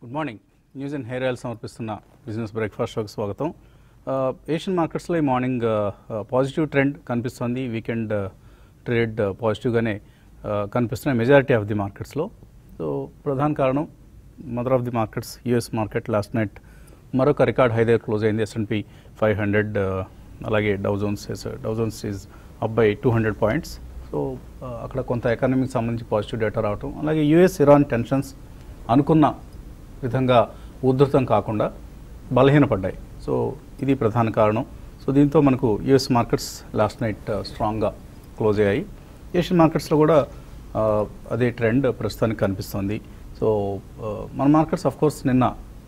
good morning news and hair oil సమర్పిస్తున్న business breakfast షోకి స్వాగతం ఆ, ఏషియన్ మార్కెట్స్లో ఈ మార్నింగ్ ఆ, ఆ, పాజిటివ్ ట్రెండ్ కనిపిస్తుంది వీకెండ్ ఆ, ట్రేడ్ ఆ, పాజిటివ్గానే ఆ, కనిపిస్తున్నాయి మెజారిటీ ఆఫ్ ది మార్కెట్స్లో సో ప్రధాన కారణం mother of the markets US market last night మరొక రికార్డ్ హై దగ్గర క్లోజ్ అయింది ఎస్ఎన్పి ఫైవ్ హండ్రెడ్ అలాగే Dow Jones Dow Jones is up by two hundred points so అక్కడ కొంత ఎకానమీకి సంబంధించి పాజిటివ్ డేటా రావటం అలాగే యూఎస్ ఇరాన్ టెన్షన్స్ అనుకున్న విధంగా ఉధృతం కాకుండా బలహీనపడ్డాయి సో ఇది ప్రధాన కారణం సో దీంతో మనకు యుఎస్ మార్కెట్స్ లాస్ట్ నైట్ స్ట్రాంగ్గా క్లోజ్ అయ్యాయి ఏషియన్ మార్కెట్స్లో కూడా ఆ, అదే ట్రెండ్ ప్రస్తుతానికి కనిపిస్తుంది సో ఆ, మన మార్కెట్స్ ఆఫ్ కోర్స్ నిన్న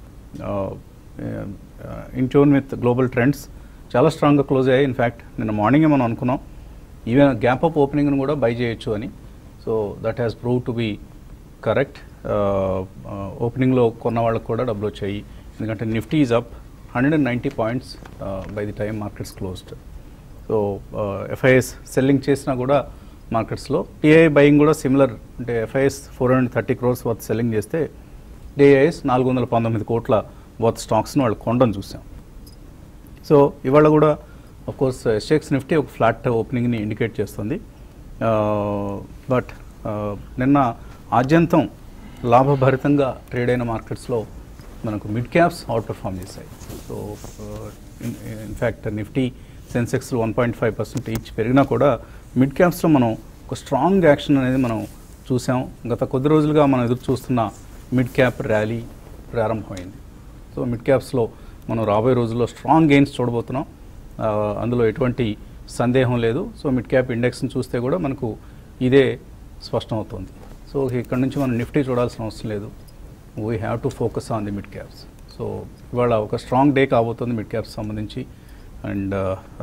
in tune with global trends చాలా స్ట్రాంగ్గా క్లోజ్ అయ్యాయి ఇన్ఫ్యాక్ట్ నిన్న మార్నింగే మనం అనుకున్నాం ఈవెన్ గ్యాప్ అప్ ఓపెనింగ్ను కూడా బై చేయొచ్చు అని so that has prove to be correct ఓపెనింగ్లో కొన్న వాళ్ళకి కూడా డబ్బులు వచ్చాయి ఎందుకంటే Nifty is up hundred and ninety points by the time markets closed so FIs selling చేసినా కూడా మార్కెట్స్లో పిఐ బయింగ్ కూడా సిమిలర్ అంటే FIs four hundred thirty crores worth selling చేస్తే డిఐఎస్ నాలుగు వందల పంతొమ్మిది కోట్ల వర్త్ స్టాక్స్ని వాళ్ళు కొండను చూసాం సో ఇవాళ కూడా అఫ్ కోర్స్ ఎస్టెక్స్ నిఫ్టీ ఒక ఫ్లాట్ ఓపెనింగ్ని ఇండికేట్ చేస్తుంది బట్ నిన్న ఆద్యంతం లాభభరితంగా ట్రేడ్ అయిన మార్కెట్స్లో మనకు మిడ్ క్యాప్స్ అవుట్ పర్ఫామ్ చేశాయి so in fact Nifty Sensex one point five percent each పెరిగినా కూడా మిడ్ క్యాప్స్లో మనం ఒక స్ట్రాంగ్ యాక్షన్ అనేది మనం చూసాం గత కొద్ది రోజులుగా మనం ఎదురు చూస్తున్న మిడ్ క్యాప్ ర్యాలీ ప్రారంభమైంది సో మిడ్ క్యాప్స్లో మనం రాబోయే రోజుల్లో స్ట్రాంగ్ గెయిన్స్ చూడబోతున్నాం ఆ, అందులో ఎటువంటి సందేహం లేదు సో మిడ్ క్యాప్ ఇండెక్స్ని చూస్తే కూడా మనకు ఇదే స్పష్టం అవుతుంది సో ఇక్కడ నుంచి మనం నిఫ్టీ చూడాల్సిన అవసరం లేదు we have to focus on the mid caps so ఇవాళ ఒక స్ట్రాంగ్ డే కాబోతుంది మిడ్ క్యాప్స్ సంబంధించి అండ్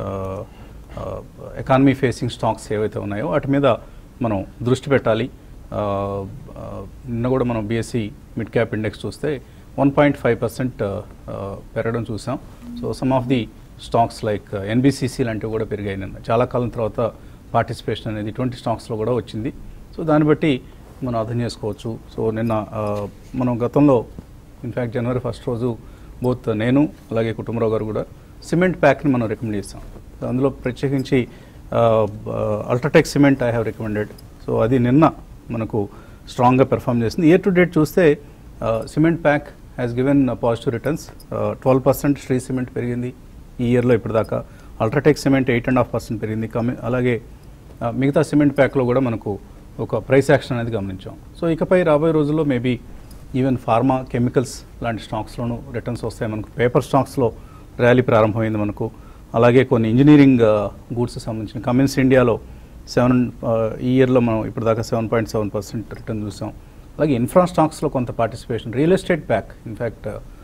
ఎకానమీ ఫేసింగ్ స్టాక్స్ ఏవైతే ఉన్నాయో వాటి మీద మనం దృష్టి పెట్టాలి ఆ, ఆ, నిన్న కూడా మనం బీఎస్సీ మిడ్ క్యాప్ ఇండెక్స్ చూస్తే వన్ పాయింట్ ఫైవ్ పర్సెంట్ పెరగడం చూసాం so some of the stocks like NBCC లాంటివి కూడా పెరిగాయి నిన్న చాలా కాలం తర్వాత పార్టిసిపేషన్ అనేది ఇటువంటి స్టాక్స్లో కూడా వచ్చింది సో దాన్ని బట్టి మనం అర్థం చేసుకోవచ్చు సో నిన్న ఆ, మనం గతంలో ఇన్ఫ్యాక్ట్ జనవరి ఫస్ట్ రోజు బోత్ నేను అలాగే కుటుంబరావు గారు కూడా సిమెంట్ ప్యాక్ని మనం రికమెండ్ చేస్తాం సో అందులో ప్రత్యేకించి UltraTech cement I have recommended so అది నిన్న మనకు స్ట్రాంగ్గా పెర్ఫామ్ చేసింది ఇయర్ టు డేట్ చూస్తే cement pack has given positive returns twelve percent Shree cement పెరిగింది ఈ ఇయర్లో ఇప్పటిదాకా UltraTech cement eight and half percent పెరిగింది కమి అలాగే ఆ, మిగతా సిమెంట్ ప్యాక్లో కూడా మనకు ఒక ప్రైస్ యాక్షన్ అనేది గమనించాం సో ఇకపై రాబోయే రోజుల్లో మేబీ ఈవెన్ ఫార్మా కెమికల్స్ లాంటి స్టాక్స్లోనూ రిటర్న్స్ వస్తాయి మనకు పేపర్ స్టాక్స్లో ర్యాలీ ప్రారంభమైంది మనకు అలాగే కొన్ని ఇంజనీరింగ్ గూడ్స్ సంబంధించిన కమిన్స్ ఇండియాలో సెవెన్ ఈ ఇయర్లో మనం ఇప్పటిదాకా seven point seven percent return చూసాం అలాగే ఇన్ఫ్రా స్టాక్స్లో కొంత participation real estate pack in fact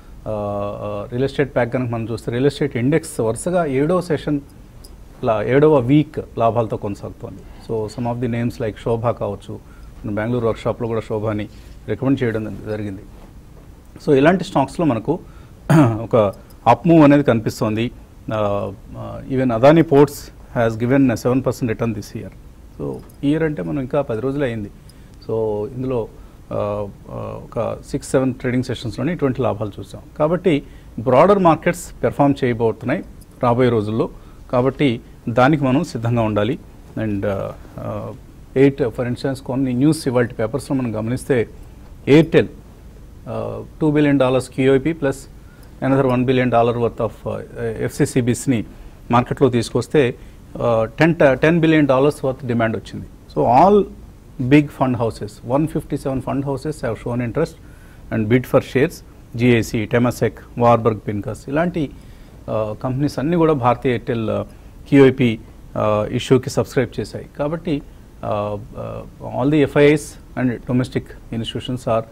real estate pack కనుక మనం చూస్తే రియల్ ఎస్టేట్ ఇండెక్స్ వరుసగా ఏడో సెషన్ లా ఏడవ వీక్ లాభాలతో కొనసాగుతోంది so some of the names like Sobha కావచ్చు మన బెంగళూరు వర్క్షాప్లో కూడా శోభాని రికమెండ్ చేయడం జరిగింది సో ఇలాంటి స్టాక్స్లో మనకు ఒక అప్ మూవ్ అనేది కనిపిస్తోంది even Adani ports has given seven percent return this year so year అంటే మనం ఇంకా పది రోజులు అయింది సో ఇందులో ఆ, ఆ, ఒక సిక్స్ సెవెన్ ట్రేడింగ్ సెషన్స్లోనే ఇటువంటి లాభాలు చూసాం కాబట్టి బ్రాడర్ మార్కెట్స్ పెర్ఫామ్ చేయబోతున్నాయి రాబోయే రోజుల్లో కాబట్టి దానికి మనం సిద్ధంగా ఉండాలి అండ్ ఎయిట్ ఫర్ ఇన్స్టెన్స్ కొన్ని న్యూస్ ఇవాళ పేపర్స్లో మనం గమనిస్తే Airtel two billion dollars QIP plus another one billion dollar worth of ఎఫ్సిసిబిస్ని మార్కెట్లో తీసుకొస్తే ten ten billion dollars worth demand వచ్చింది so all big fund houses one fifty seven fund houses have shown interest and bid for shares GIC Temasek Warburg Pincus ఇలాంటి companies అన్నీ కూడా Bharti Airtel QIP ఇష్యూకి subscribe చేశాయి కాబట్టి all the FIs and domestic institutions are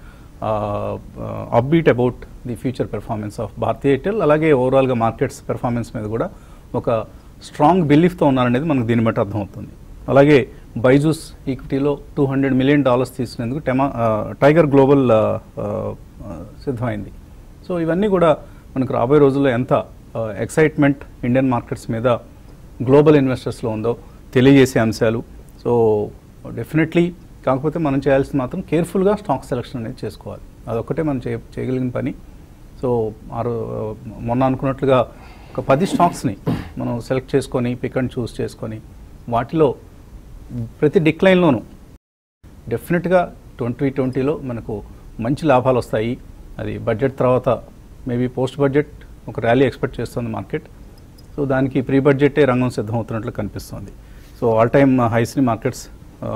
upbeat about the future performance of Bharti Airtel అలాగే ఓవరాల్గా markets performance మీద కూడా ఒక స్ట్రాంగ్ బిలీఫ్తో ఉన్నారనేది మనకు దీన్ని బట్టి అర్థమవుతుంది అలాగే బైజూస్ ఈక్విటీలో టూ హండ్రెడ్ మిలియన్ డాలర్స్ తీసుకునేందుకు టెమా ఆ, టైగర్ గ్లోబల్ ఆ, ఆ, ఆ, సిద్ధమైంది సో ఇవన్నీ కూడా మనకు రాబోయే రోజుల్లో ఎంత ఎక్సైట్మెంట్ ఇండియన్ మార్కెట్స్ మీద గ్లోబల్ ఇన్వెస్టర్స్లో ఉందో తెలియజేసే అంశాలు సో డెఫినెట్లీ కాకపోతే మనం చేయాల్సింది మాత్రం కేర్ఫుల్గా స్టాక్ సెలెక్షన్ అనేది చేసుకోవాలి అదొక్కటే మనం చేయ చేయగలిగిన పని సో ఆరు మొన్న అనుకున్నట్లుగా ఒక పది స్టాక్స్ని మనం సెలెక్ట్ చేసుకొని పిక్ అండ్ చూస్ చేసుకొని వాటిలో ప్రతి డిక్లైన్లోనూ డెఫినెట్గా ట్వంటీ ట్వంటీలో మనకు మంచి లాభాలు వస్తాయి అది బడ్జెట్ తర్వాత మేబీ పోస్ట్ బడ్జెట్ ఒక ర్యాలీ ఎక్స్పెక్ట్ చేస్తుంది మార్కెట్ సో దానికి ప్రీ బడ్జెటే రంగం సిద్ధమవుతున్నట్లు కనిపిస్తుంది సో ఆల్ టైమ్ హైస్ని మార్కెట్స్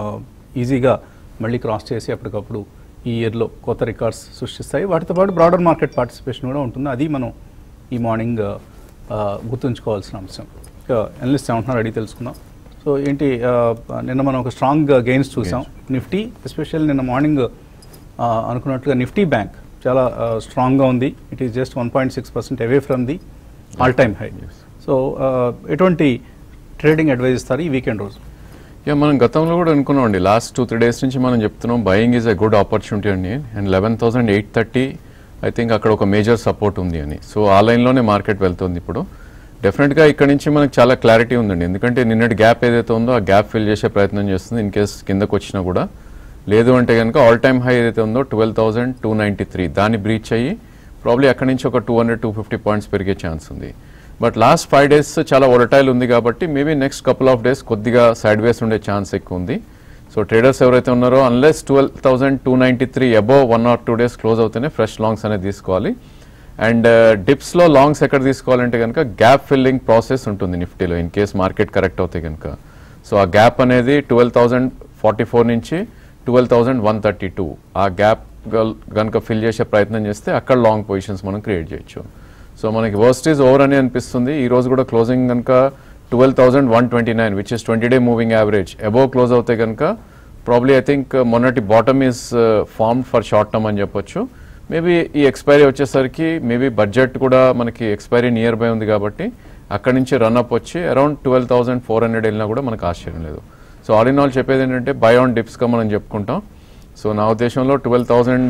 ఈజీగా మళ్ళీ క్రాస్ చేసి అప్పటికప్పుడు ఈ ఇయర్లో కొత్త రికార్డ్స్ సృష్టిస్తాయి వాటితో పాటు బ్రాడర్ మార్కెట్ పార్టిసిపేషన్ కూడా ఉంటుంది అది మనం ఈ మార్నింగ్ గుర్తుంచుకోవాల్సిన అంశం ఇక ఎనలిస్ట్ ఏమంటున్నారు అడిగి తెలుసుకుందాం సో ఏంటి ఆ, నిన్న మనం ఒక స్ట్రాంగ్ గెయిన్స్ చూసాం నిఫ్టీ ఎస్పెషల్ నిన్న మార్నింగ్ అనుకున్నట్లుగా నిఫ్టీ బ్యాంక్ చాలా స్ట్రాంగ్గా ఉంది it is just one point six percent away from the all time high so ఎటువంటి ట్రేడింగ్ అడ్వైజ్ ఇస్తారు ఈ వీకెండ్ రోజు యా మనం గతంలో కూడా అనుకున్నామండి లాస్ట్ టూ త్రీ డేస్ నుంచి మనం చెప్తున్నాం buying is a good opportunity అండి and eleven thousand eight thirty I think అక్కడ ఒక మేజర్ సపోర్ట్ ఉంది అని సో ఆ లైన్లోనే మార్కెట్ వెళ్తుంది ఇప్పుడు డెఫినెట్గా ఇక్కడ నుంచి మనకు చాలా క్లారిటీ ఉందండి ఎందుకంటే నిన్నటి గ్యాప్ ఏదైతే ఉందో ఆ గ్యాప్ ఫిల్ చేసే ప్రయత్నం చేస్తుంది ఇన్ కేస్ కిందకు వచ్చినా కూడా లేదు అంటే కనుక ఆల్ టైమ్ హై ఏదైతే ఉందో twelve thousand two ninety three దాన్ని బ్రీచ్ అయ్యి ప్రాబ్లీ అక్కడి నుంచి ఒక two hundred two fifty points పెరిగే ఛాన్స్ ఉంది బట్ లాస్ట్ ఫైవ్ డేస్ చాలా ఒలటైల్ ఉంది కాబట్టి maybe next couple of days కొద్దిగా సైడ్ వేస్ ఉండే ఛాన్స్ ఎక్కువ ఉంది సో ట్రేడర్స్ ఎవరైతే ఉన్నారో unless twelve thousand two ninety three above one or two days close అవుతేనే ఫ్రెష్ లాంగ్స్ అనేది తీసుకోవాలి అండ్ డిప్స్లో లాంగ్స్ ఎక్కడ తీసుకోవాలంటే కనుక గ్యాప్ ఫిల్లింగ్ ప్రాసెస్ ఉంటుంది నిఫ్టీలో ఇన్ కేస్ మార్కెట్ కరెక్ట్ అవుతే కనుక సో ఆ గ్యాప్ అనేది ట్వెల్వ్ థౌసండ్ ఫార్టీ ఫోర్ నుంచి twelve thousand one thirty two ఆ గ్యాప్ కనుక ఫిల్ చేసే ప్రయత్నం చేస్తే అక్కడ లాంగ్ పొజిషన్స్ మనం క్రియేట్ చేయొచ్చు సో మనకి వర్స్ట్ ఈజ్ ఓవర్ అని అనిపిస్తుంది ఈ రోజు కూడా క్లోజింగ్ కనుక twelve thousand one twenty nine which is twenty day moving average above close అవుతే కనుక ప్రాబ్లీ ఐ థింక్ మొన్నటి bottom is form for short term అని చెప్పొచ్చు మేబీ ఈ ఎక్స్పైరీ వచ్చేసరికి మేబీ బడ్జెట్ కూడా మనకి ఎక్స్పైరీ నియర్ బై ఉంది కాబట్టి అక్కడి నుంచి రన్అప్ వచ్చి around twelve thousand four hundred వెళ్ళినా కూడా మనకు ఆశ్చర్యం లేదు సో ఆల్ ఇన్ ఆల్ చెప్పేది ఏంటంటే బై ఆన్ డిప్స్గా మనం చెప్పుకుంటాం సో నా ఉద్దేశంలో ట్వెల్వ్ థౌసండ్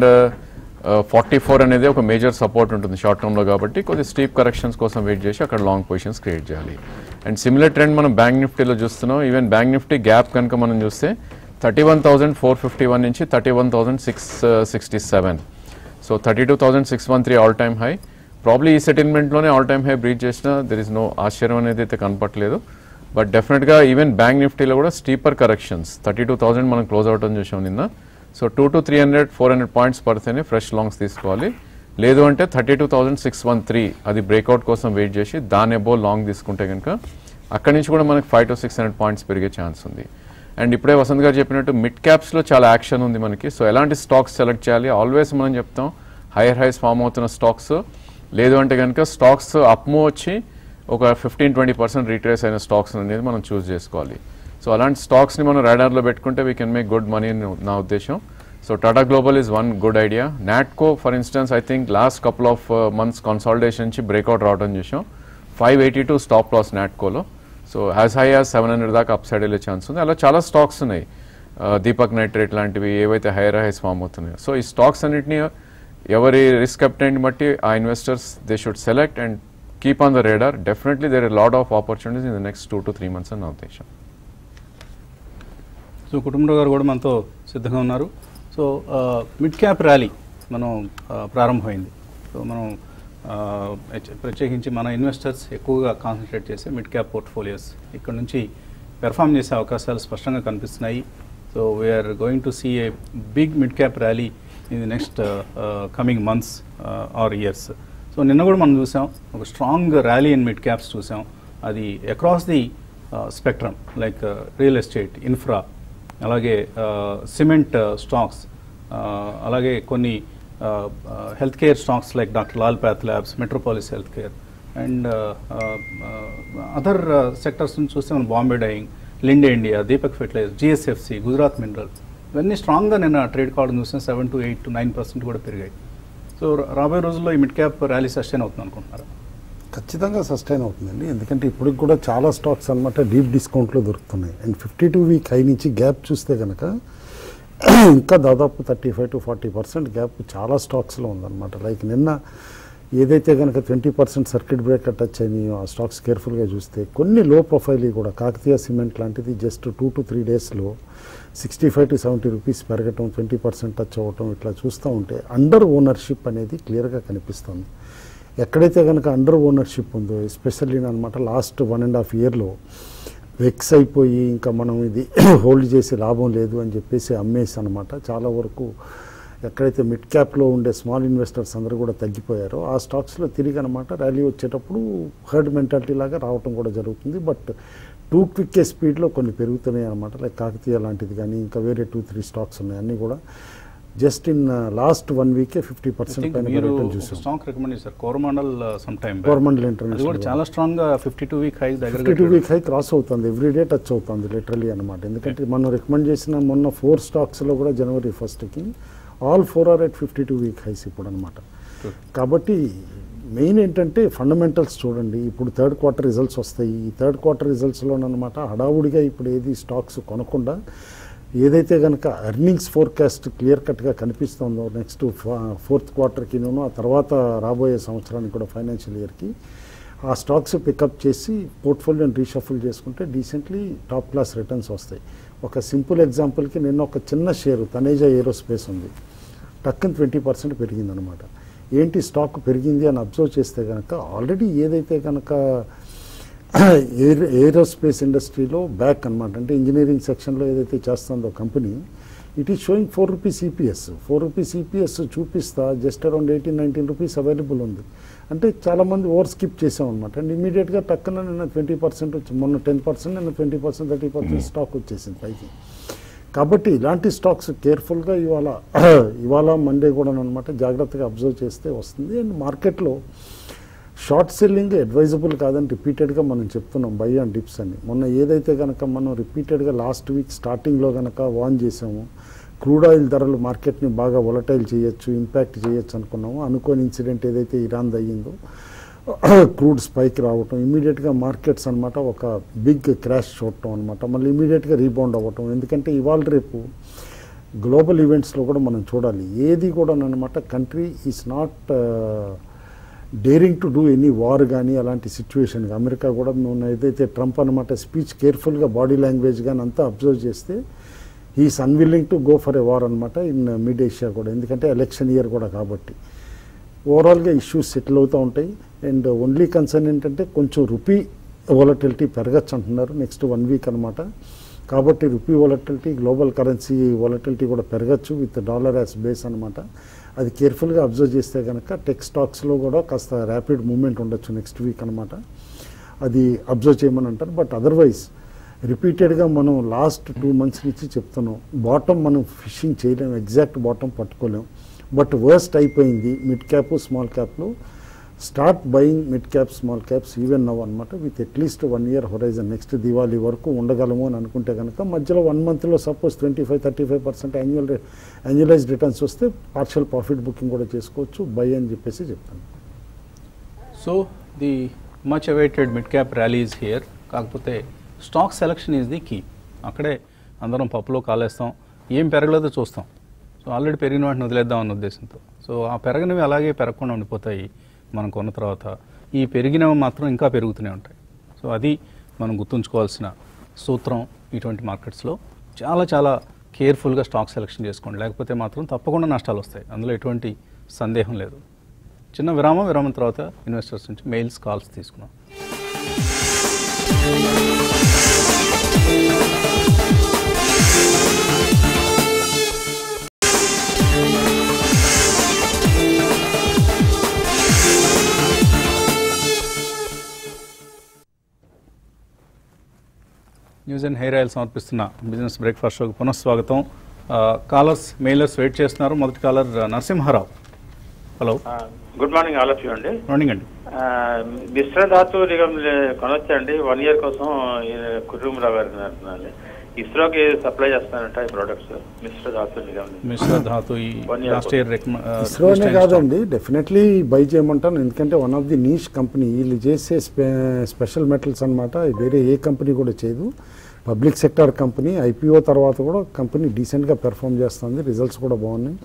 ఫార్టీ ఫోర్ అనేది ఒక మేజర్ సపోర్ట్ ఉంటుంది షార్ట్ టర్మ్లో కాబట్టి కొద్ది స్టీప్ కరెక్షన్స్ కోసం వెయిట్ చేసి అక్కడ లాంగ్ పొజిషన్స్ క్రియేట్ చేయాలి అండ్ సిమిలర్ ట్రెండ్ మనం బ్యాంక్ నిఫ్టీలో చూస్తున్నాం ఈవెన్ బ్యాంక్ నిఫ్టీ గ్యాప్ కనుక మనం చూస్తే thirty one thousand four fifty one నుంచి thirty one thousand six sixty seven so thirty two thousand six one three all time high probably ఈ సెటిల్మెంట్లోనే all time high breach చేసినా there is no ఆశ్చర్యం అనేది అయితే కనపట్లేదు బట్ డెఫినెట్గా even bank నిఫ్టీలో కూడా steeper corrections thirty two thousand మనం క్లోజ్ అవటం చూసాం నిన్న so two to three hundred four hundred points పడితేనే ఫ్రెష్ లాంగ్స్ తీసుకోవాలి లేదు అంటే thirty two thousand six one three అది బ్రేక్అవుట్ కోసం వెయిట్ చేసి దాని ఎబో లాంగ్ తీసుకుంటే కనుక అక్కడి నుంచి కూడా మనకి five to six hundred points పెరిగే ఛాన్స్ ఉంది అండ్ ఇప్పుడే వసంత్ గారు చెప్పినట్టు మిడ్ క్యాప్స్లో చాలా యాక్షన్ ఉంది మనకి సో ఎలాంటి స్టాక్స్ సెలెక్ట్ చేయాలి ఆల్వేస్ మనం చెప్తాం హైయర్ హైస్ ఫామ్ అవుతున్న స్టాక్స్ లేదు అంటే కనుక స్టాక్స్ అప్మూ వచ్చి ఒక ఫిఫ్టీన్ ట్వంటీ పర్సెంట్ రీట్రేస్ అయిన స్టాక్స్ అనేది మనం చూస్ చేసుకోవాలి సో అలాంటి స్టాక్స్ని మనం రాడార్లో పెట్టుకుంటే we can make good money అని నా ఉద్దేశం so Tata global is one good idea Natco for instance I think last couple of months consolidation నుంచి బ్రేక్అవుట్ రావడం చూసాం five eighty two stop loss నాట్కోలో so as high as seven hundred దాకా upside వెళ్ళే chance ఉంది అలా చాలా స్టాక్స్ ఉన్నాయి దీపక్ నైట్రేట్ లాంటివి ఏవైతే హైయర్ హైస్ ఫామ్ అవుతున్నాయో సో ఈ స్టాక్స్ అన్నింటినీ ఎవరి రిస్క్ అప్టైన్ బట్టి ఆ investors they should select and keep on the radar definitely there lot of opportunities in the next two to three months అని నా ఉద్దేశం సో కుటుంబరావు గారు కూడా మనతో సిద్ధంగా ఉన్నారు సో మిడ్ క్యాప్ ర్యాలీ మనం ఆ, ప్రారంభమైంది సో మనం ఆ, హెచ్- ప్రత్యేకించి మన ఇన్వెస్టర్స్ ఎక్కువగా కాన్సన్ట్రేట్ చేసే మిడ్ క్యాప్ పోర్ట్ఫోలియోస్ ఇక్కడ నుంచి పెర్ఫామ్ చేసే అవకాశాలు స్పష్టంగా కనిపిస్తున్నాయి so we are going to see a big mid cap rally in the next coming months or years so నిన్న కూడా మనం చూసాం ఒక strong rally in mid caps చూసాం అది across the spectrum like real estate infra అలాగే సిమెంట్ స్టాక్స్ అలాగే కొన్ని health care stocks like doctor Lal path labs Metropolis health care and other sectors నుంచి చూస్తే మనం Bombay dyeing Linde India Deepak fertiliser GSFC Gujarat mineral ఇవన్నీ స్ట్రాంగ్గా నిన్న ట్రేడ్ కావడం చూస్తే seven to eight to nine percent కూడా పెరిగాయి సో రా- రాబోయే రోజుల్లో ఈ మిడ్ క్యాప్ ర్యాలీ సస్టైన్ అవుతుంది అనుకుంటున్నారా ఖచ్చితంగా సస్టైన్ అవుతుందండి ఎందుకంటే ఇప్పటికి కూడా చాలా స్టాక్స్ అన్నమాట డీప్ డిస్కౌంట్లో దొరుకుతున్నాయి and fifty two week high నుంచి గ్యాప్ చూస్తే కనుక ఇంకా దాదాపు thirty five to forty percent gap చాలా స్టాక్స్లో ఉందన్నమాట లైక్ నిన్న ఏదైతే కనుక twenty percent circuit breaker touch అయినాయో ఆ స్టాక్స్ కేర్ఫుల్గా చూస్తే కొన్ని లో ప్రొఫైల్ కూడా కాకతీయ సిమెంట్ లాంటిది జస్ట్ టూ టు త్రీ డేస్లో sixty five to seventy rupees పెరగటం ట్వంటీ పర్సెంట్ టచ్ అవ్వటం ఇట్లా చూస్తూ ఉంటే అండర్ ఓనర్షిప్ అనేది క్లియర్గా కనిపిస్తుంది ఎక్కడైతే కనుక అండర్ ఓనర్షిప్ ఉందో ఎస్పెషల్లీ అనమాట లాస్ట్ వన్ అండ్ హాఫ్ ఇయర్లో వెక్స్ అయిపోయి ఇంకా మనం ఇది హోల్డ్ చేసే లాభం లేదు అని చెప్పేసి అమ్మేసి అనమాట చాలా వరకు ఎక్కడైతే మిడ్ క్యాప్లో ఉండే స్మాల్ ఇన్వెస్టర్స్ అందరూ కూడా తగ్గిపోయారో ఆ స్టాక్స్లో తిరిగి అనమాట ర్యాలీ వచ్చేటప్పుడు హర్డ్ మెంటాలిటీ లాగా రావటం కూడా జరుగుతుంది బట్ టూ క్విక్ స్పీడ్లో కొన్ని పెరుగుతున్నాయి అనమాట లైక్ కాకతీయ లాంటిది కానీ ఇంకా వేరే టూ త్రీ స్టాక్స్ ఉన్నాయి అన్నీ కూడా జస్ట్ ఇన్ లాస్ట్ వన్ వీకే ఫిఫ్టీ I పర్సెంట్ think పైన మీరు పెరగటం చూసాం స్టాక్ రికమెండ్ చేశారు కోరమండల్ సమ్ టైమ్ గవర్నమెంట్ అది కూడా ఇంటర్నేషనల్ చాలా స్ట్రాంగ్ గా ఫిఫ్టీ టూ వీక్ హై దగ్గర fifty two week high cross అవుతుంది ఎవ్రీ డే టచ్ అవుతుంది లిటరలీ అనమాట ఎందుకంటే మనం రికమెండ్ చేసిన మొన్న ఫోర్ స్టాక్స్లో కూడా జనవరి ఫస్ట్కి all four are at fifty two week highs ఇప్పుడు అనమాట కాబట్టి మెయిన్ ఏంటంటే ఫండమెంటల్స్ చూడండి ఇప్పుడు థర్డ్ క్వార్టర్ రిజల్ట్స్ వస్తాయి ఈ థర్డ్ క్వార్టర్ రిజల్ట్స్లోనమాట హడావుడిగా ఇప్పుడు ఏది స్టాక్స్ కొనకుండా ఏదైతే కనుక ఎర్నింగ్స్ ఫోర్కాస్ట్ క్లియర్ కట్గా కనిపిస్తుందో నెక్స్ట్ ఫోర్త్ క్వార్టర్కినూ ఆ తర్వాత రాబోయే సంవత్సరానికి కూడా ఫైనాన్షియల్ ఇయర్కి ఆ స్టాక్స్ పికప్ చేసి పోర్ట్ఫోలియోని రీషఫుల్ చేసుకుంటే డీసెంట్లీ టాప్ క్లాస్ రిటర్న్స్ వస్తాయి ఒక సింపుల్ ఎగ్జాంపుల్కి నిన్న ఒక చిన్న షేరు తనేజా ఏరోస్పేస్ ఉంది టక్కన్ ట్వంటీ పర్సెంట్ పెరిగిందనమాట ఏంటి స్టాక్ పెరిగింది అని అబ్జర్వ్ చేస్తే కనుక ఆల్రెడీ ఏదైతే కనుక ఎయిర్ ఏరోస్పేస్ ఇండస్ట్రీలో బ్యాక్ అనమాట అంటే ఇంజనీరింగ్ సెక్షన్లో ఏదైతే చేస్తుందో company it is showing four rupees EPS four rupees EPS చూపిస్తా just around eighteen nineteen rupees available ఉంది అంటే చాలామంది ఓవర్ స్కిప్ చేసాం అనమాట అండ్ ఇమీడియట్గా టక్కున నిన్న ట్వంటీ పర్సెంట్ వచ్చి మొన్న టెన్ పర్సెంట్ నిన్న twenty percent thirty percent stock వచ్చేసింది పైకి కాబట్టి ఇలాంటి స్టాక్స్ కేర్ఫుల్గా ఇవాళ ఇవాళ మండే కూడా అనమాట జాగ్రత్తగా అబ్జర్వ్ చేస్తే వస్తుంది అండ్ మార్కెట్లో షార్ట్ సెల్లింగ్ అడ్వైజబుల్ కాదని రిపీటెడ్గా మనం చెప్తున్నాం బై అండ్ డిప్స్ అని మొన్న ఏదైతే కనుక మనం రిపీటెడ్గా లాస్ట్ వీక్ స్టార్టింగ్లో కనుక వాన్ చేసామో క్రూడ్ ఆయిల్ ధరలు మార్కెట్ని బాగా వొలటైల్ చేయొచ్చు ఇంపాక్ట్ చేయొచ్చు అనుకున్నాము అనుకోని ఇన్సిడెంట్ ఏదైతే ఇరాన్ అయ్యిందో క్రూడ్ స్పైక్ రావటం ఇమీడియట్గా మార్కెట్స్ అనమాట ఒక బిగ్ క్రాష్ చూడటం అనమాట మళ్ళీ ఇమీడియట్గా రీబౌండ్ అవ్వటం ఎందుకంటే ఇవాళ రేపు గ్లోబల్ ఈవెంట్స్లో కూడా మనం చూడాలి ఏది కూడా అనమాట country is not daring to do any war కానీ అలాంటి సిచ్యువేషన్ అమెరికా కూడా మొన్న ఏదైతే ట్రంప్ అనమాట స్పీచ్ కేర్ఫుల్గా బాడీ లాంగ్వేజ్ కానీ అంతా అబ్జర్వ్ చేస్తే he's unwilling to go for a war అనమాట ఇన్ మిడ్ ఏషియా కూడా ఎందుకంటే ఎలక్షన్ ఇయర్ కూడా కాబట్టి ఓవరాల్గా ఇష్యూస్ సెటిల్ అవుతూ ఉంటాయి అండ్ ఓన్లీ కన్సర్న్ ఏంటంటే కొంచెం రూపీ వొలటిలిటీ పెరగచ్చు అంటున్నారు నెక్స్ట్ వన్ వీక్ అనమాట కాబట్టి rupee volatility global currency volatility కూడా పెరగచ్చు విత్ డాలర్ యాజ్ బేస్ అనమాట అది కేర్ఫుల్గా అబ్జర్వ్ చేస్తే కనుక టెక్ స్టాక్స్లో కూడా కాస్త ర్యాపిడ్ మూమెంట్ ఉండొచ్చు నెక్స్ట్ వీక్ అనమాట అది అబ్జర్వ్ చేయమని అంటారు బట్ అదర్వైజ్ రిపీటెడ్గా మనం లాస్ట్ టూ మంత్స్ నుంచి చెప్తున్నాం బాటమ్ మనం ఫిషింగ్ చేయలేం ఎగ్జాక్ట్ బాటమ్ పట్టుకోలేం బట్ వర్స్ట్ అయిపోయింది మిడ్ క్యాప్ స్మాల్ క్యాప్లో start buying mid cap small caps even now అనమాట with at least one year horizon next Diwali వరకు ఉండగలము అని అనుకుంటే కనుక మధ్యలో వన్ మంత్లో suppose twenty five thirty five percent annual annualised returns వస్తే పార్షియల్ ప్రాఫిట్ బుకింగ్ కూడా చేసుకోవచ్చు బై అని చెప్పేసి చెప్తాను so the much awaited mid cap rally is here కాకపోతే stock selection is the key అక్కడే అందరం పప్పులో కాలేస్తాం ఏం పెరగలేదో చూస్తాం సో ఆల్రెడీ పెరిగిన వాటిని వదిలేద్దాం అన్న ఉద్దేశంతో సో ఆ పెరగనివి అలాగే పెరగకుండా ఉండిపోతాయి మనం కొన్న తర్వాత ఈ పెరిగినవి మాత్రం ఇంకా పెరుగుతూనే ఉంటాయి సో అది మనం గుర్తుంచుకోవాల్సిన సూత్రం ఇటువంటి మార్కెట్స్లో చాలా చాలా కేర్ఫుల్గా స్టాక్ సెలెక్షన్ చేసుకోండి లేకపోతే మాత్రం తప్పకుండా నష్టాలు వస్తాయి అందులో ఎటువంటి సందేహం లేదు చిన్న విరామం విరామం తర్వాత ఇన్వెస్టర్స్ నుంచి మెయిల్స్ కాల్స్ తీసుకున్నాం న్యూస్ అండ్ హెయిర్ ఆయిల్ సమర్పిస్తున్న బిజినెస్ బ్రేక్ఫాస్ట్ షోకి పునఃస్వాగతం ఆ, కాలర్స్ మెయిలర్స్ వెయిట్ చేస్తున్నారు మొదటి caller Narasimharao hello good morning all of you అండి మార్నింగ్ అండి ఆ, మిశ్ర ధాతు నిగమ్ కొనొచ్చండి వన్ ఇయర్ కోసం కుటుంబరావు గారికి అంటున్నాను ఇస్రోకి సప్లై చేస్తానంట ఈ ప్రొడక్ట్స్ మిశ్ర ధాతు నిగమ్ మిశ్ర ధాతు ఈ One year లాస్ట్ ఇయర్ ఇస్రోనే కాదండి డెఫినెట్లీ బై చేయమంటాను ఎందుకంటే one of the niche company వీళ్ళు చేసే స్పె స్పెషల్ మెటల్స్ అనమాట వేరే ఏ కంపెనీ కూడా చేయదు పబ్లిక్ సెక్టర్ కంపెనీ ఐపీఓ తర్వాత కూడా కంపెనీ డీసెంట్గా పెర్ఫామ్ చేస్తుంది రిజల్ట్స్ కూడా బాగున్నాయి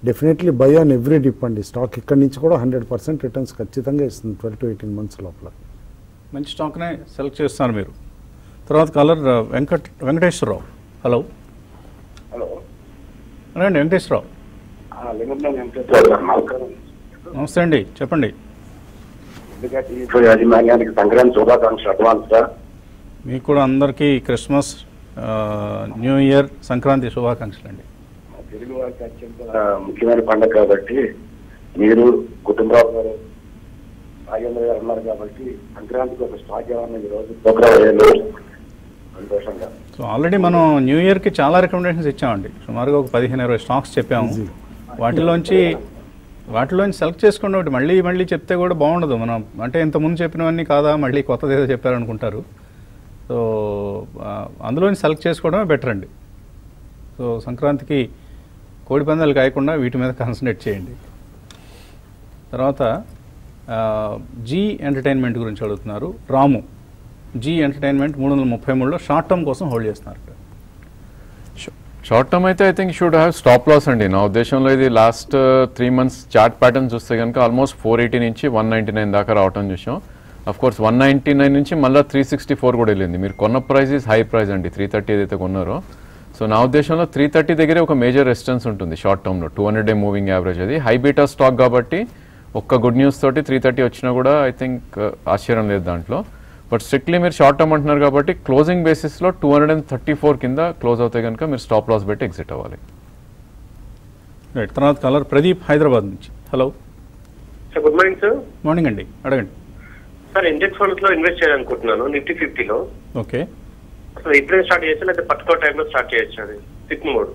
definitely buy on every dip అండి స్టాక్ ఇక్కడ నుంచి కూడా హండ్రెడ్ పర్సెంట్ రిటర్న్స్ ఖచ్చితంగా ఇస్తుంది ట్వెల్వ్ టు ఎయిటీన్ మంత్స్ లోపల మంచి స్టాక్నే సెలెక్ట్ చేస్తున్నారు మీరు తర్వాత caller Venkat Venkateswararao hello hello రండి వెంకటేశ్వరరావు లింగంలో వెంకటేశ్వర గారు నమస్కారం నమస్తే అండి చెప్పండి ఎందుకంటే ఈ యాజమాన్యానికి సంక్రాంతి శుభాకాంక్షలు అడ్వాన్స్ గా మీకు కూడా అందరికీ క్రిస్మస్ ఆ, న్యూ ఇయర్ సంక్రాంతి శుభాకాంక్షలు అండి మా తెలుగు వారికి అత్యంత ముఖ్యమైన పండుగ కాబట్టి మీరు కుటుంబరావు గారు రాజేంద్ర గారు ఉన్నారు కాబట్టి సంక్రాంతికి ఒక స్టాక్ ఏమన్నా ఈ రోజు ప్రోగ్రామ్ అయ్యేది సంతోషంగా సో ఆల్రెడీ మనం న్యూ ఇయర్కి చాలా రికమెండేషన్స్ ఇచ్చామండి సుమారుగా ఒక పదిహేను ఇరవై స్టాక్స్ చెప్పాము వాటిలోంచి వాటిలోంచి సెలెక్ట్ చేసుకోండి ఒకటి మళ్ళీ మళ్ళీ చెప్తే కూడా బాగుండదు మనం అంటే ఇంతకుముందు చెప్పినవన్నీ కాదా మళ్ళీ కొత్తది ఏదో చెప్పారనుకుంటారు సో ఆ, అందులోంచి సెలెక్ట్ చేసుకోవడమే బెటర్ అండి సో సంక్రాంతికి కోడి పందాలు కాయకుండా వీటి మీద కాన్సన్ట్రేట్ చేయండి తర్వాత ఆ, జీ ఎంటర్టైన్మెంట్ గురించి అడుగుతున్నారు రాము జీ ఎంటర్టైన్మెంట్ మూడు వందల ముప్పై మూడులో షార్ట్ టర్మ్ కోసం హోల్డ్ చేస్తున్నారు ఇక్కడ షార్ట్ టర్మ్ అయితే I think should have stop loss అండి నా ఉద్దేశంలో ఇది last three months chart pattern చూస్తే కనుక ఆల్మోస్ట్ ఫోర్ ఎయిటీ నుంచి వన్ నైంటీ నైన్ దాకా రావటం చూసాం of course one ninety nine నుంచి మళ్ళీ త్రీ సిక్స్టీ ఫోర్ కూడా వెళ్ళింది మీరు కొన్న ప్రైస్ ఇస్ హై ప్రైస్ అండి త్రీ థర్టీ ఏదైతే కొన్నారో సో నా ఉద్దేశంలో త్రీ థర్టీ దగ్గరే ఒక మేజర్ రెసిస్టెన్స్ ఉంటుంది షార్ట్ టర్మ్లో two hundred day moving average అది హై బీటా స్టాక్ కాబట్టి ఒక్క గుడ్ న్యూస్ తోటి త్రీ థర్టీ వచ్చినా కూడా ఐ థింక్ ఆశ్చర్యం లేదు దాంట్లో బట్ స్ట్రిక్ట్లీ మీరు షార్ట్ టర్మ్ అంటున్నారు కాబట్టి క్లోజింగ్ బేసిస్లో two hundred and thirty four కింద క్లోజ్ అవుతే కనుక మీరు స్టాప్ లాస్ పెట్టి ఎగ్జిట్ అవ్వాలి రైట్ తర్వాత కలర్ ప్రదీప్ హైదరాబాద్ నుంచి hello sir good morning sir morning అండి అడగండి సార్ ఇండెక్స్ ఫండ్స్ లో ఇన్వెస్ట్ చేయాలనుకుంటున్నాను నిఫ్టీ ఫిఫ్టీలో ఓకే అసలు ఇప్పుడే స్టార్ట్ చేయొచ్చు లేదా పర్టికులర్ టైంలో స్టార్ట్ చేయొచ్చు అది సిక్ మోడ్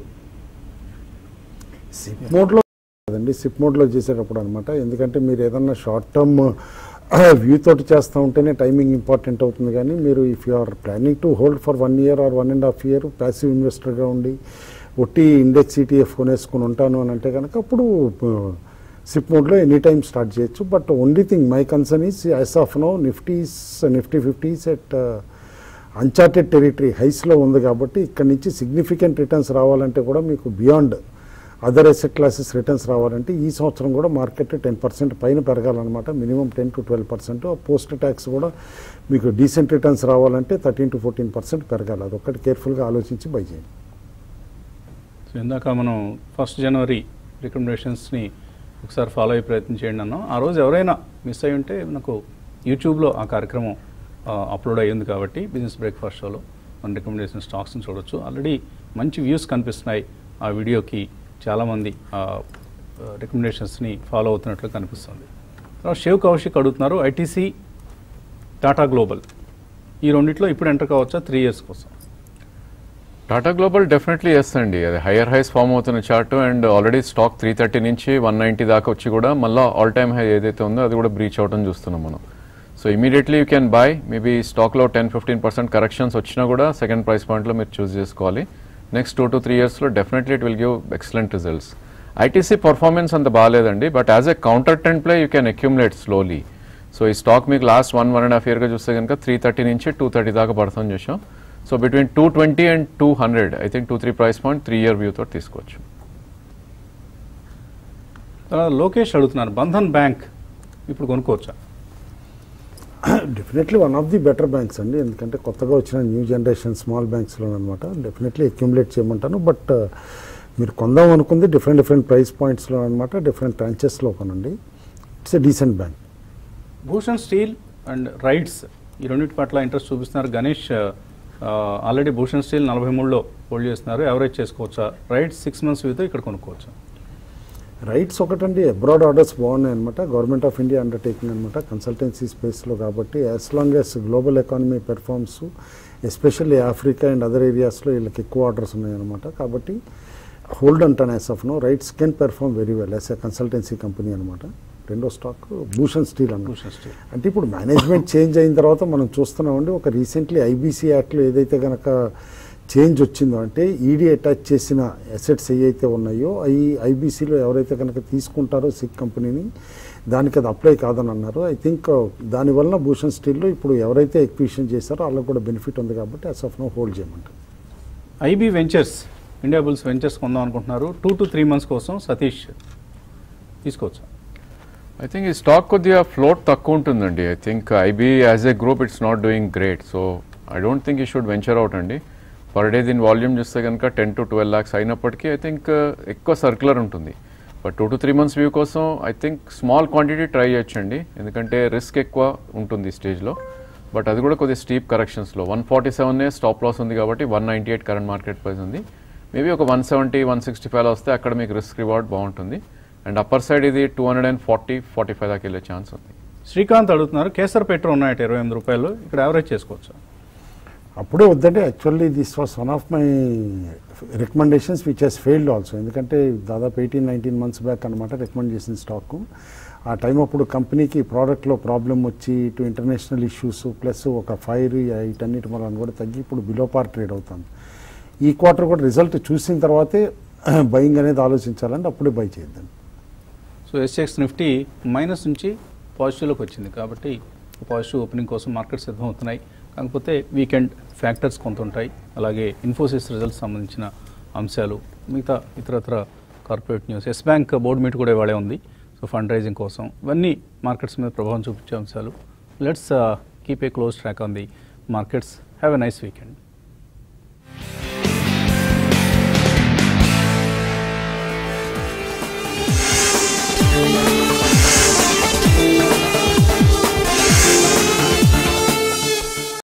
సిప్ మోడ్లో కదండి సిప్ మోడ్లో చేసేటప్పుడు అనమాట ఎందుకంటే మీరు ఏదన్నా షార్ట్ టర్మ్ వ్యూ తోటి చేస్తూ ఉంటేనే టైమింగ్ ఇంపార్టెంట్ అవుతుంది కానీ మీరు if you are planning to hold for one year or one and half year passive ఇన్వెస్టర్గా ఉండి ఒట్టి ఇండెక్స్ ఈటీఎఫ్ కొనేసుకుని ఉంటాను అని అంటే కనుక అప్పుడు సిప్ మోడ్లో ఎనీ టైం స్టార్ట్ చేయొచ్చు but only thing my concern is as of now Nifty's Nifty fifty's at uncharted territory హైస్లో ఉంది కాబట్టి ఇక్కడ నుంచి సిగ్నిఫికెంట్ రిటర్న్స్ రావాలంటే కూడా మీకు beyond other asset classes returns రావాలంటే ఈ సంవత్సరం కూడా మార్కెట్ టెన్ పర్సెంట్ పైన పెరగాలన్నమాట minimum ten to twelve percent post tax కూడా మీకు డీసెంట్ రిటర్న్స్ రావాలంటే థర్టీన్ టు ఫోర్టీన్ పర్సెంట్ పెరగాలి అదొక్కటి కేర్ఫుల్గా ఆలోచించి బై చేయండి సో ఇందాక మనం ఫస్ట్ జనవరి రికమెండేషన్స్ని ఒకసారి ఫాలో అయ్యే ప్రయత్నం చేయండి అన్నాం ఆ రోజు ఎవరైనా మిస్ అయి ఉంటే మనకు యూట్యూబ్లో ఆ కార్యక్రమం ఆ, అప్లోడ్ అయ్యింది కాబట్టి బిజినెస్ బ్రేక్ఫాస్ట్ షోలో మన రికమెండేషన్ స్టాక్స్ని చూడొచ్చు ఆల్రెడీ మంచి వ్యూస్ కనిపిస్తున్నాయి ఆ వీడియోకి చాలామంది ఆ రికమెండేషన్స్ని ఫాలో అవుతున్నట్లు కనిపిస్తుంది తర్వాత శివ్ కౌశిక్ అడుగుతున్నారు ఐటీసీ టాటా గ్లోబల్ ఈ రెండిట్లో ఇప్పుడు ఎంటర్ కావచ్చా త్రీ ఇయర్స్ కోసం టాటా గ్లోబల్ డెఫినెట్లీ ఎస్ అండి అది హైయర్ హైస్ ఫామ్ అవుతున్న chart and already stock three thirty నుంచి వన్ నైంటీ దాకా వచ్చి కూడా మళ్ళీ ఆల్ టైమ్ హై ఏదైతే ఉందో అది కూడా బ్రీచ్ అవటం చూస్తున్నాం మనం so immediately you can buy maybe స్టాక్లో టెన్ ఫిఫ్టీన్ పర్సెంట్ కరెక్షన్స్ వచ్చినా కూడా సెకండ్ ప్రైస్ పాయింట్లో మీరు చూస్ చేసుకోవాలి నెక్స్ట్ టూ టు త్రీ ఇయర్స్లో definitely it will give excellent results ITC performance అంత బాగాలేదండి but as a counter trend play you can accumulate slowly so ఈ స్టాక్ మీకు last one one and half ఇయర్గా చూస్తే కనుక త్రీ థర్టీ నుంచి two thirty దాకా పడుతుంది చూసాం so between two twenty and two hundred I think two three price point three year view తోటి తీసుకోవచ్చు తర్వాత లోకేష్ అడుగుతున్నారు బంధన్ బ్యాంక్ ఇప్పుడు కొనుక్కోవచ్చా definitely one of the better banks అండి ఎందుకంటే కొత్తగా వచ్చిన న్యూ జనరేషన్ స్మాల్ బ్యాంక్స్లో అనమాట డెఫినెట్లీ అక్యుములేట్ చేయమంటాను బట్ మీరు కొందాం అనుకుంది డిఫరెంట్ డిఫరెంట్ ప్రైస్ పాయింట్స్లో అనమాట డిఫరెంట్ బ్రాంచెస్లో కొనండి it's a decent bank Bhushan steel and RITES ఈ రెండింటి పట్ల ఇంట్రెస్ట్ చూపిస్తున్నారు గణేష్ ఆల్రెడీ భూషణ్ స్టీల్ నలభై మూడులో హోల్డ్ చేస్తున్నారు ఎవరేజ్ చేసుకోవచ్చా రైడ్స్ సిక్స్ మంత్స్ వ్యూతో ఇక్కడ కొనుక్కోవచ్చా రైట్స్ ఒకటండి అబ్రాడ్ ఆర్డర్స్ బాగున్నాయి అనమాట గవర్నమెంట్ ఆఫ్ ఇండియా అండర్టేకింగ్ అనమాట కన్సల్టెన్సీ స్పేస్లో కాబట్టి as long as global economy performs especially Africa and other ఏరియాస్లో వీళ్ళకి ఎక్కువ ఆర్డర్స్ ఉన్నాయన్నమాట కాబట్టి హోల్డ్ అంటాను as of now RITES can perform very well as a consultancy company అనమాట రెండో స్టాక్ భూషణ్ స్టీల్ అన్నమాట భూషణ్ స్టీల్ అంటే ఇప్పుడు మేనేజ్మెంట్ చేంజ్ అయిన తర్వాత మనం చూస్తున్నామండి ఒక రీసెంట్లీ ఐబీసీ యాక్ట్లో ఏదైతే కనుక చేంజ్ వచ్చిందో అంటే ఈడీ అటాచ్ చేసిన అసెట్స్ ఏవైతే ఉన్నాయో అవి ఐబీసీలో ఎవరైతే కనుక తీసుకుంటారో సిక్ కంపెనీని దానికి అది అప్లై కాదని అన్నారు ఐ థింక్ దానివల్ల భూషణ్ స్టీల్లో ఇప్పుడు ఎవరైతే ఎక్విషన్ చేశారో వాళ్ళకి కూడా బెనిఫిట్ ఉంది కాబట్టి అస్ ఆఫ్ నో హోల్డ్ చేయమంటారు IB ventures Indiabulls ventures కొందాం అనుకుంటున్నారు టూ టు త్రీ మంత్స్ కోసం సతీష్ తీసుకోవచ్చు ఐ థింక్ ఈ స్టాక్ కొద్దిగా ఫ్లోట్ తక్కువ ఉంటుందండి I think IB as a group it's not doing great so I don't think ఈ షుడ్ వెంచర్ అవుట్ అండి పర్ డే దీని వాల్యూమ్ చూస్తే కనుక టెన్ టు ట్వెల్వ్ ల్యాక్స్ అయినప్పటికీ ఐ థింక్ ఎక్కువ సర్క్యులర్ ఉంటుంది but two to three months view కోసం I think small quantity try చేయొచ్చండి ఎందుకంటే రిస్క్ ఎక్కువ ఉంటుంది ఈ స్టేజ్లో బట్ అది కూడా కొద్దిగా స్టీప్ కరెక్షన్స్లో వన్ ఫార్టీ సెవెన్నే స్టాప్ లాస్ ఉంది కాబట్టి one ninety eight current market price ఉంది మేబీ ఒక one seventy one sixty five వస్తే అక్కడ మీకు రిస్క్ రివార్డ్ బాగుంటుంది అండ్ అప్పర్ సైడ్ ఇది two hundred and forty forty five దాకా వెళ్ళే ఛాన్స్ ఉంది శ్రీకాంత్ అడుగుతున్నారు కేసర్ పెట్రో ఉన్నాయట ఇరవై ఎనిమిది రూపాయలు ఇక్కడ యావరేజ్ చేసుకోవచ్చు అప్పుడే వద్దంటే actually this was one of my recommendations which has failed also ఎందుకంటే దాదాపు ఎయిటీన్ నైన్టీన్ మంత్స్ బ్యాక్ అనమాట రికమెండ్ చేసిన స్టాక్ ఆ టైం అప్పుడు కంపెనీకి ప్రోడక్ట్లో ప్రాబ్లం వచ్చి ఇటు ఇంటర్నేషనల్ ఇష్యూస్ ప్లస్ ఒక ఫైర్ వీటన్నిటి వలన కూడా తగ్గి ఇప్పుడు బిలో పార్ ట్రేడ్ అవుతుంది ఈ క్వార్టర్ కూడా రిజల్ట్ చూసిన తర్వాతే బయింగ్ అనేది ఆలోచించాలంటే అప్పుడే బై చేద్దాం సో ఎస్ఎక్స్ నిఫ్టీ మైనస్ నుంచి పాజిటివ్లోకి వచ్చింది కాబట్టి పాజిటివ్ ఓపెనింగ్ కోసం మార్కెట్ సిద్ధమవుతున్నాయి కాకపోతే వీకెండ్ ఫ్యాక్టర్స్ కొంత ఉంటాయి అలాగే ఇన్ఫోసిస్ రిజల్ట్స్ సంబంధించిన అంశాలు మిగతా ఇతరత్ర corporate news yes bank board meet కూడా ఇవాళే ఉంది సో ఫండ్ రైజింగ్ కోసం ఇవన్నీ మార్కెట్స్ మీద ప్రభావం చూపించే అంశాలు let's keep a close track on the markets have a nice weekend